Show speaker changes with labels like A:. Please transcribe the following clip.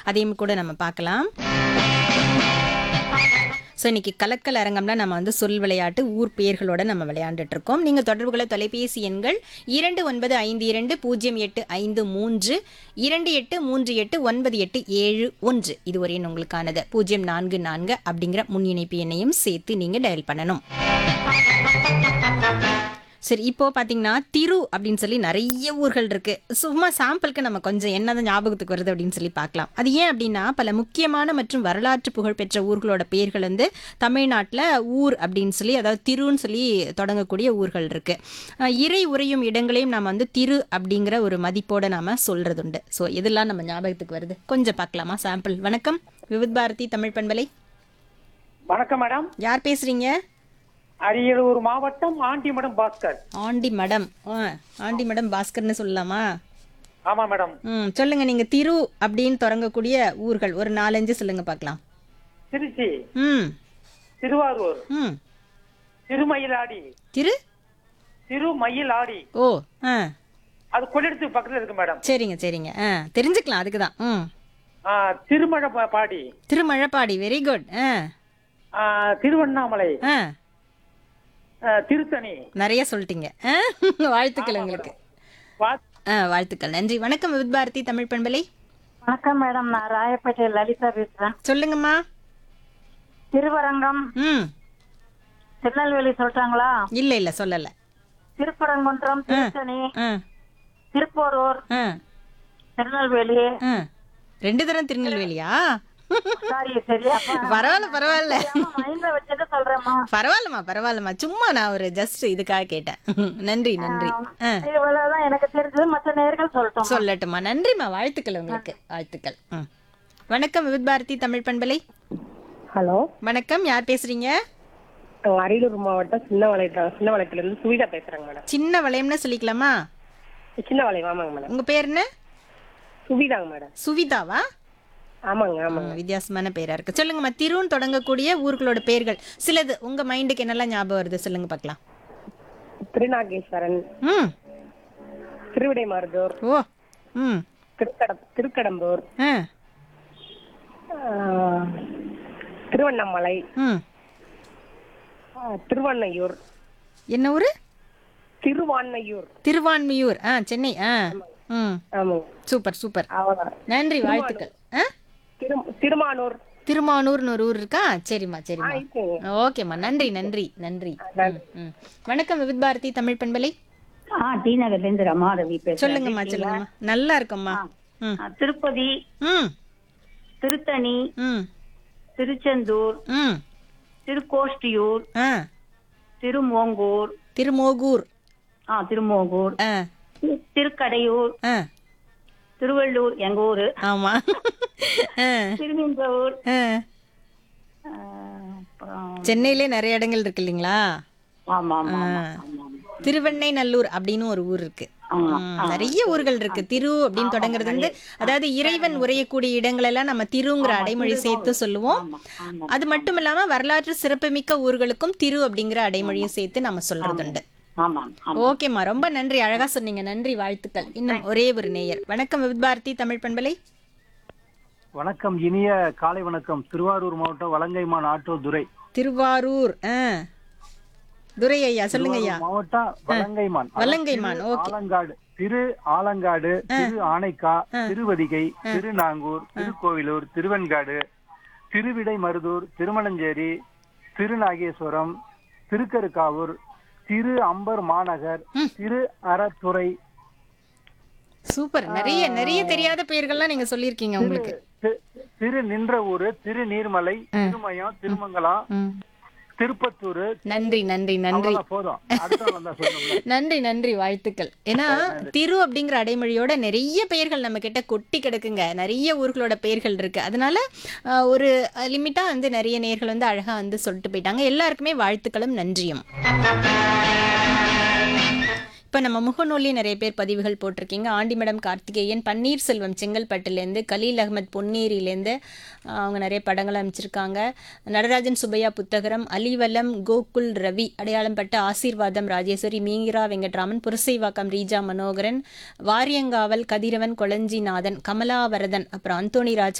A: அதையும் கூட நம்ம பார்க்கலாம் ஸோ இன்னைக்கு கலக்கல் அரங்கம்ல நம்ம வந்து சொல் விளையாட்டு ஊர் பெயர்களோட நம்ம விளையாண்டுட்டு இருக்கோம் நீங்கள் தொடர்புகளை தொலைபேசி எண்கள் இரண்டு ஒன்பது ஐந்து இரண்டு பூஜ்ஜியம் எட்டு ஐந்து மூன்று இரண்டு எட்டு மூன்று எட்டு ஒன்பது எட்டு ஏழு ஒன்று இது ஒரு எண் உங்களுக்கானது பூஜ்ஜியம் நான்கு நான்கு அப்படிங்கிற முன் இணைப்பு எண்ணையும் சேர்த்து நீங்கள் டயல் பண்ணணும் சரி இப்போ பார்த்தீங்கன்னா திரு அப்படின்னு சொல்லி நிறைய ஊர்கள் இருக்கு சும்மா சாம்பிளுக்கு நம்ம கொஞ்சம் என்னதான் ஞாபகத்துக்கு வருது அப்படின்னு சொல்லி பார்க்கலாம் அது ஏன் அப்படின்னா பல முக்கியமான மற்றும் வரலாற்று புகழ்பெற்ற ஊர்களோட பெயர்கள் வந்து தமிழ்நாட்டில் ஊர் அப்படின்னு சொல்லி அதாவது திருன்னு சொல்லி தொடங்கக்கூடிய ஊர்கள் இருக்கு அஹ் இறை உறையும் இடங்களையும் நம்ம வந்து திரு அப்படிங்கிற ஒரு மதிப்போட நாம சொல்றது உண்டு ஸோ இதெல்லாம் நம்ம ஞாபகத்துக்கு வருது கொஞ்சம் பார்க்கலாமா சாம்பிள் வணக்கம் விவித் பாரதி தமிழ் பண்பலை
B: வணக்கம் மேடம்
A: யார் பேசுறீங்க
B: அரியலூர் மாவட்டம் ஆண்டிமடம் பாஸ்கர்
A: ஆண்டி மடம் ஆ ஆண்டி மடம் பாஸ்கர்னு சொல்லலாமா
B: ஆமா மேடம்
A: ம் சொல்லுங்க நீங்க திரு அப்படின்னு தொடங்கக்கூடிய ஊர்கள் ஒரு நாலஞ்சு சொல்லுங்க பார்க்கலாம்
B: திருச்சி
A: ம்
B: திருவாரூர்
A: ம்
B: திருமயிலாடி
A: திரு
B: திருமயிலாடி
A: ஓ ஆ
B: அது கொள்ளிடத்துக்கு பக்கத்துல இருக்கு மேடம்
A: சரிங்க சரிங்க ஆ தெரிஞ்சுக்கலாம் அதுக்கு தான் ம்
B: ஆ, திருமழ பா- பாடி
A: திருமழப்பாடி வெரி குட் ஆ
B: ஆ, திருவண்ணாமலை
A: ஆ
B: ஆ, திருத்தணி
A: நிறைய சொல்லிட்டீங்க ஆ வாழ்த்துக்கள் உங்களுக்கு
B: வா-
A: ஆ வாழ்த்துக்கள் நன்றி வணக்கம் வித் பாரதி தமிழ் பண்பலை
C: வணக்கம் மேடம் நான் ராயப்பேட்டை லலிதா பேசுறேன்
A: சொல்லுங்கம்மா
C: திருவரங்கம்
A: ம்
C: திருநெல்வேலி சொல்லிட்டாங்களா
A: இல்லை இல்லை சொல்லலை
C: திருப்பரங்குன்றம் திருத்தணி
A: ஆ
C: திருப்போரூர்
A: ஆ
C: திருநெல்வேலி
A: ஆ ரெண்டு தரம் திருநெல்வேலியா
C: சாரி சரி அப்ப
A: பரவாயில்ல பரவாயில்ல
C: மைண்ட்ல வச்சுட்டு சொல்றேம்மா
A: பரவாயில்லம்மா பரவாயில்லம்மா சும்மா நான் ஒரு ஜஸ்ட் இதுக்காக கேட்டேன் நன்றி நன்றி ஆ
C: இவ்வளவுதான் எனக்கு தெரிஞ்சது மற்ற நேர்கள் சொல்லட்டும்
A: சொல்லட்டுமா நன்றிம்மா வாழ்த்துக்கள் உங்களுக்கு வாழ்த்துக்கள் ம் வணக்கம் விவித் பாரதி தமிழ் பண்பலை
D: ஹலோ
A: வணக்கம் யார் பேசுறீங்க
D: அரியலூர் மாவட்டம் சின்ன வளையம் சின்ன வளையத்துல இருந்து சுவிதா பேசுறேங்க மேடம்
A: சின்ன வளையம்னு சொல்லிக்கலாமா
D: சின்ன வளையம் ஆமாங்க மேடம்
A: உங்க பேர் என்ன
D: சுவிதாங்க மேடம்
A: சுவிதாவா
D: ஆமாங்க ஆமாங்க
A: ம், வித்தியாசமான பேரா இருக்கு சொல்லுங்கம்மா திருன்னு தொடங்கக்கூடிய ஊர்களோட பெயர்கள் சிலது உங்க மைண்டுக்கு என்னெல்லாம் ஞாபகம் வருது சொல்லுங்க பார்க்கலாம்
D: திருநாகேஸ்வரன்
A: ம்
D: திருவிடைமருதூர்
A: ஓ ம்
D: திருக்கட திருக்கடம்பூர்
A: ஆ
D: ஆஹ், திருவண்ணாமலை
A: ம்
D: ஆஹ், திருவண்ணையூர்
A: என்ன ஊரு
D: திருவான்மையூர்
A: திருவான்மியூர் ஆ சென்னை ஆ ம்
D: ஆமாங்க
A: சூப்பர் சூப்பர்
D: அவ்வளோதான்
A: நன்றி வாழ்த்துக்கள் ஆ
D: திரு திருமானூர்
A: திருமானூர்னு ஒரு ஊர் இருக்கா சரிம்மா
D: ஆ
A: சரிம்மா
D: இருக்குங்க
A: ஓகேம்மா நன்றி நன்றி நன்றி ம், ம். வணக்கம் விவித் பாரதி தமிழ் பண்பலை
C: ஆ டி நகர்ல இருந்து ரமாரவி பேசுறேன்
A: சொல்லுங்கம்மா சொல்லுங்கம்மா நல்லா இருக்கம்மா ம்
C: ஆ, திருப்பதி
A: ம்
C: திருத்தணி
A: ம்
C: திருச்செந்தூர்
A: ம்
C: திருக்கோஷ்டியூர்
A: ஆ
C: திருமோங்கூர்
A: திருமோகூர்
C: ஆ திருமோகூர்
A: ஆ
C: திருக்கடையூர்
A: ஆ
C: திருவள்ளூர் எங்க ஊரு
A: ஆமா ஆ
C: திருவெந்தூர்
A: ஆ
C: ஆ, அப்புறம்
A: சென்னையிலே நிறைய இடங்கள் இருக்கு இல்லைங்களா
C: ஆமா ஆமா
A: ஆ.
C: ஆமா, ஆமா.
A: திருவெண்ணைநல்லூர் அப்படின்னு ஒரு ஊர் இருக்கு
C: ஆமா,
A: ம், நிறைய ஊர்கள் இருக்கு திரு அப்படின்னு தொடங்குறது வந்து அதாவது இறைவன் உரையக்கூடிய இடங்கள் எல்லாம் நம்ம திருங்கிற அடைமொழி சேர்த்து சொல்லுவோம்
C: ஆமா, ஆமா.
A: அது மட்டும் இல்லாம வரலாற்று சிறப்புமிக்க ஊர்களுக்கும் திரு அப்படிங்கிற அடைமொழியும் சேர்த்து நம்ம சொல்றதுண்டு
C: ஆமா ஆமா
A: ஓகேம்மா ரொம்ப நன்றி அழகா சொன்னீங்க நன்றி வாழ்த்துக்கள் இன்னும் ஒரே ஒரு நேயர் வணக்கம் வித் பாரதி தமிழ் பண்பலை
E: வணக்கம் இனிய காலை வணக்கம் திருவாரூர் மாவட்டம் வலங்கைமான் ஆட்டோ துரை
A: திருவாரூர் ஆ துரை ஐயா சொல்லுங்க ஐயா
E: திருவாரூர் மாவட்டம் வலங்கைமான்
A: வலங்கைமான்,
E: திரு
A: ஓகே.
E: ஆலங்காடு திரு ஆலங்காடு திரு ஆனைக்கா திருவதிகை திருநாங்கூர் திருக்கோவிலூர் திருவெண்காடு திருவிடை மருதூர் திருமணஞ்சேரி திருநாகேஸ்வரம் திருக்கருக்காவூர் திரு அம்பர் மாநகர் திரு அறத்துறை
A: சூப்பர் நிறைய நிறைய தெரியாத பெயர்கள்லாம் நீங்க சொல்லியிருக்கீங்க உங்களுக்கு
E: தி- திரு நின்ற ஊரு திரு நீர்மலை திருமயம் திருமங்கலம்
A: ம்.
E: திருப்பத்தூர்
A: நன்றி நன்றி நன்றி
E: அவ்வளவுதான் போதும் அடுத்தவங்க வந்தா சொல்லணும்ல
A: நன்றி நன்றி வாழ்த்துக்கள் ஏன்னா திரு அப்படிங்கிற அடைமொழியோட நிறைய பெயர்கள் நம்ம கிட்ட கொட்டி கிடக்குங்க நிறைய ஊர்களோட பெயர்கள் இருக்கு அதனால அஹ், ஒரு லிமிட்டா வந்து நிறைய நேர்கள் வந்து அழகா வந்து சொல்லிட்டு போயிட்டாங்க எல்லாருக்குமே வாழ்த்துக்களும் நன்றியும் இப்போ நம்ம முகநூல்லையும் நிறைய பேர் பதிவுகள் போட்டிருக்கீங்க ஆண்டிமடம் கார்த்திகேயன் பன்னீர்செல்வம் செங்கல்பட்டுலேருந்து கலீல் அகமத் பொன்னேரியிலேருந்து ஆஹ், அவங்க நிறைய படங்கள் அமைச்சிருக்காங்க நடராஜன் சுப்பையா புத்தகரம் அலிவலம் கோகுல் ரவி அடையாளம் பட்ட ஆசீர்வாதம் ராஜேஸ்வரி மீரா வெங்கட்ராமன் புரசைவாக்கம் ரீஜா மனோகரன் வாரியங்காவல் கதிரவன் கொளஞ்சிநாதன் கமலாவரதன் அப்புறம் அந்தோணி ராஜ்